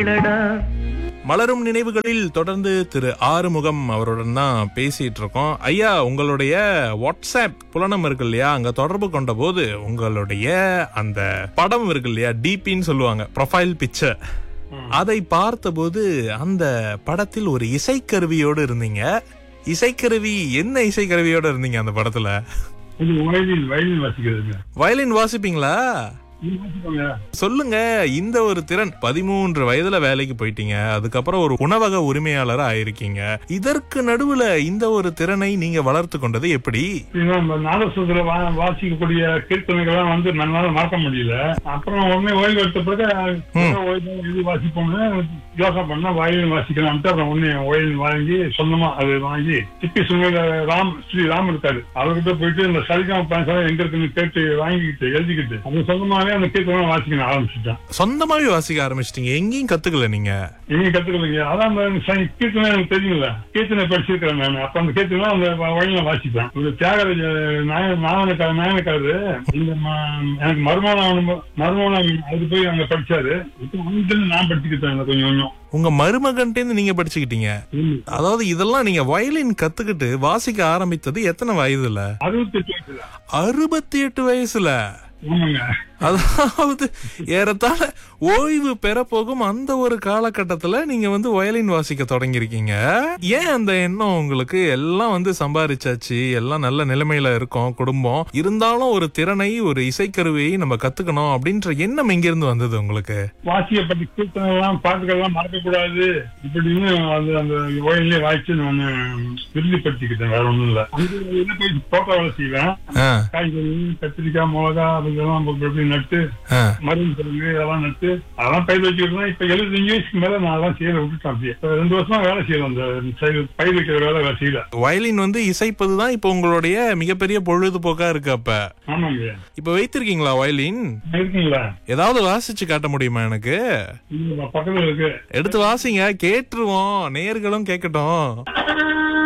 மலரும் நினைவுகளில் தொடர்ந்து திரு ஆறுமுகம் அவருடன் தான் பேசிட்டு இருக்கோம் ஐயா உங்களுடைய வாட்ஸ்அப் புலனம் இருக்கு இல்லையா அங்க தொடர்பு கொண்ட போது உங்களுடைய அந்த படம் இருக்கு இல்லையா டிபின்னு சொல்லுவாங்க ப்ரொஃபைல் பிக்சர் அதை பார்த்தபோது அந்த படத்தில் ஒரு இசைக்கருவியோடு இருந்தீங்க இசைக்கருவி என்ன இசைக்கருவியோட இருந்தீங்க அந்த படத்துல இது வயலின் வயலின் வாசிக்கிறதுங்க வயலின் வாசிப்பீங்களா நீங்க வாசிப்பாங்க சொல்லுங்க இந்த ஒரு திறன் பதிமூன்று வயதுல வேலைக்கு போயிட்டீங்க அதுக்கப்புறம் ஒரு உணவக உரிமையாளரா ஆயிருக்கீங்க இதற்கு நடுவுல இந்த ஒரு திறனை நீங்க வளர்த்து கொண்டது எப்படி ஏன்னா, இந்த நாதஸ்வரத்துல வா வாசிக்கக்கூடிய கீர்த்தனைகள்லாம் வந்து நன்னால மறக்க முடியல அப்புறம் உடனே ஓய்வு எடுத்த பிறகு ஓய்வு இது வாசிப்போம்னு யோசனை பண்ணா வயலின் வாசிக்கலாம்ட்டு அப்புறம் உடனே வயலின் வாங்கி சொந்தமா அது வாங்கி சிப்பி சுமையில ராம் ஸ்ரீ ராம் இருக்காரு அவர்கிட்ட போயிட்டு இந்த சரிகம பஞ்சாலம் எங்க இருக்குன்னு கேட்டு வாங்கிக்கிட்டு எழுதிக்கிட்டு அது சொந்தமாவே அந்த கீர்த்தனை வாசிக்க ஆரம்பிச்சுட்டேன் சொந்தமாவே வாசிக்க ஆரம்பிச்சிட்டீங்க எங்கேயும் கத்துக்கல நீங்க எங்க கத்துக்கலைங்க அதான் அந்த ச- கீர்த்தனை எனக்கு தெரியும்ல கீர்த்தனை படிச்சிருக்கிறேன் நான் அப்ப அந்த கீர்த்தனை அந்த வ- வழியில வாசிப்பேன் இந்த தியாகராஜ நாய- நாயனக்கார நாயனக்காரரு இந்த ம- எனக்கு மருமணம் மருமணம் அது போய் அங்க படிச்சாரு இப்போ அங்கிருந்து நான் படிச்சுக்கிட்டேன் இந்த கொஞ்சம் கொஞ்சம் உங்க மருமகன்ட்டேந்து நீங்க படிச்சுக்கிட்டீங்க அதாவது இதெல்லாம் நீங்க வயலின் கத்துக்கிட்டு வாசிக்க ஆரம்பித்தது எத்தனை வயதுல அறுபத்தி எட்டு வயசுல அறுபத்தி எட்டு வயசுல ஆமாங்க அதாவது ஏறத்தாழ ஓய்வு பெற போகும் அந்த ஒரு காலகட்டத்துல நீங்க வந்து வயலின் வாசிக்க தொடங்கியிருக்கீங்க ஏன் அந்த எண்ணம் உங்களுக்கு எல்லாம் வந்து சம்பாரிச்சாச்சு எல்லாம் நல்ல நிலைமையில இருக்கோம் குடும்பம் இருந்தாலும் ஒரு திறனை ஒரு இசைக்கருவியை நம்ம கத்துக்கணும் அப்படின்ற எண்ணம் எங்க இருந்து வந்தது உங்களுக்கு வாசிக்கப்பட்ட கீர்த்தனை எல்லாம் பாட்டுகள் எல்லாம் மறக்க கூடாது இப்படின்னு அந்த அந்த ஓயிலே வாய்ச்சி நான் விருதிப்படுத்திக்கிட்டேன் வேற ஒண்ணும் இல்ல அங்க இதுல போய் தோட்ட வேலை செய்வேன் ஆ, காய்கறி கத்திரிக்காய் மிளகா அதெல்லாம் போட்டு எப்படி நட்டு ஆ. மருந்து கிழங்கு இதெல்லாம் நட்டு அதெல்லாம் பயிர் வச்சுக்கிட்டு இப்ப எழுபத்தஞ்சு வயசுக்கு மேல நான் அதெல்லாம் செய்யல விட்டுட்டேன் அப்படியே இப்ப ரெண்டு வருஷமா வேலை செய்யல அந்த சைடு பயிர் வைக்கிற வேலை வேலை செய்யல வயலின் வந்து இசைப்பதுதான் இப்ப உங்களுடைய மிகப்பெரிய பொழுதுபோக்கா இருக்கு அப்ப ஆமாங்க இப்ப வைத்திருக்கீங்களா வயலின் இருக்குங்களா ஏதாவது வாசிச்சு காட்ட முடியுமா எனக்கு இங்க பக்கத்துல இருக்கு எடுத்து வாசிங்க கேட்டுருவோம் நேர்களும் கேட்கட்டும்